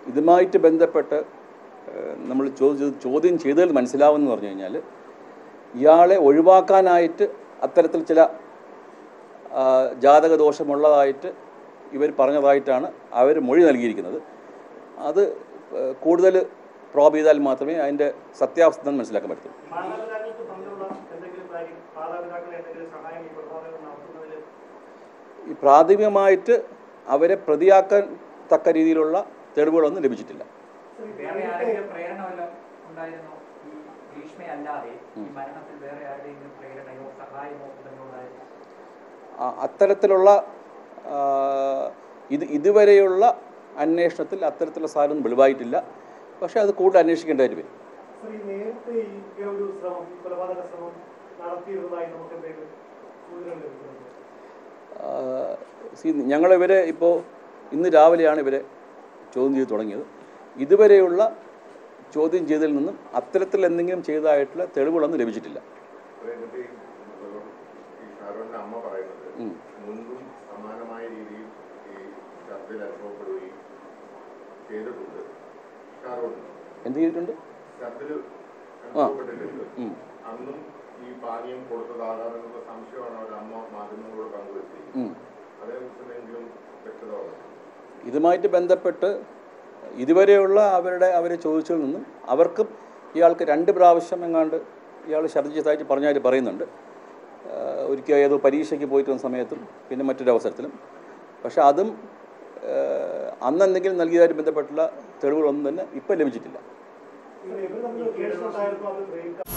ഇതുമായിട്ട് ബന്ധപ്പെട്ട് ഏഹ്, നമ്മൾ ചോദിച്ചത് ചോദ്യം ചെയ്തതിൽ മനസ്സിലാവുമെന്ന് പറഞ്ഞു കഴിഞ്ഞാൽ ഇയാളെ ഒഴിവാക്കാനായിട്ട് അത്തരത്തിൽ ചില ആ, ജാതകദോഷമുള്ളതായിട്ട് ഇവർ പറഞ്ഞതായിട്ടാണ് അവർ മൊഴി നൽകിയിരിക്കുന്നത് അത് ഏഹ്, കൂടുതൽ പ്രോബ് ചെയ്താൽ മാത്രമേ അതിൻ്റെ സത്യാവസ്ഥ മനസ്സിലാക്കാൻ പറ്റൂ മാതാപിതാക്കൾക്ക് തമ്മിലുള്ള എന്തെങ്കിലും കാര്യം മാതാപിതാക്കളെ എന്തെങ്കിലും സഹായം ഈ കൊലപാതകം നടത്തുന്നതിൽ ഈ പ്രാഥമികമായിട്ട് അവരെ പ്രതിയാക്കാൻ തക്ക രീതിയിലുള്ള തെളിവുകളൊന്നും ലഭിച്ചിട്ടില്ല വേറെ ആരെങ്കിലും പ്രേരണ വല്ലതും ഉണ്ടായിരുന്നോ ഈ ഭീഷ്മയല്ലാതെ ഈ മരണത്തിൽ വേറെ ആരുടെയെങ്കിലും പ്രേരണയോ സഹായമോ എന്തെങ്കിലും ഉണ്ടായിരുന്നോ ആ- അത്തരത്തിലുള്ള ആ, ഇത് ഇതുവരെയുള്ള അന്വേഷണത്തിൽ അത്തരത്തിലുള്ള സാധനം വെളിവായിട്ടില്ല പക്ഷേ അത് കൂടുതൽ അന്വേഷിക്കേണ്ടതായിട്ട് വരും ശ്രീ നേരത്തെ ഈ ഇങ്ങനെ ഒരു ശ്രമം ഈ കൊലപാതക ശ്രമം നടത്തിയിരുന്നതായി നമുക്ക് എന്തെങ്കിലും സൂചന ലഭിക്കുന്നുണ്ടോ ആ, സി ഞങ്ങളിവരെ ഇപ്പോൾ ഇന്ന് രാവിലെയാണ് ഇവരെ ചോദ്യം ചെയ്ത് തുടങ്ങിയത് ഇതുവരെയുള്ള ചോദ്യം ചെയ്തതിൽ നിന്നും അത്തരത്തിൽ എന്തെങ്കിലും ചെയ്തതായിട്ടുള്ള തെളിവുകളൊന്നും ലഭിച്ചിട്ടില്ല എന്നിട്ട് ഈ ഈ ഷാരോണിന്റെ അമ്മ പറയുന്നത് ഉം. മുൻപും സമാനമായ രീതിയിൽ ഈ ഛർദിൽ അനുഭവപ്പെടുകയും ചെയ്തിട്ടുണ്ട് ഷാരോണിന് എന്ത് ചെയ്തിട്ടുണ്ട് ഛർദിൽ അനുഭവപ്പെട്ടിട്ടുണ്ട് ഉം. അന്നും ഈ പാനീയം കൊടുത്തതാകാമെന്നുള്ള സംശയമാണ് അവർ അമ്മ മാധ്യമങ്ങളോട് പങ്കുവെച്ചത് ഉം. അതേക്കുറിച്ച് എന്തെങ്കിലും വ്യക്തത വന്നു ഇതുമായിട്ട് ബന്ധപ്പെട്ട് ഇതുവരെയുള്ള അവരുടെ അവരെ ചോദിച്ചതിൽ നിന്നും അവർക്കും ഇയാൾക്ക് രണ്ട് പ്രാവശ്യം എങ്ങാണ്ട് ഇയാൾ ഛർദ്ദിച്ചതായിട്ട് പറഞ്ഞായിട്ട് പറയുന്നുണ്ട് ആഹ് ഒരിക്കൽ ഏതോ പരീക്ഷയ്ക്ക് പോയിട്ട് വന്ന സമയത്തും പിന്നെ മറ്റൊരു അവസരത്തിലും പക്ഷെ അതും ആഹ് അന്ന് എന്തെങ്കിലും നൽകിയതായിട്ട് ബന്ധപ്പെട്ടുള്ള തെളിവുകളൊന്നും തന്നെ ഇപ്പം ലഭിച്ചിട്ടില്ല ഇവർ തമ്മിൽ കേസ് ഉണ്ടായിരുന്നു അത് ബ്രേക്ക്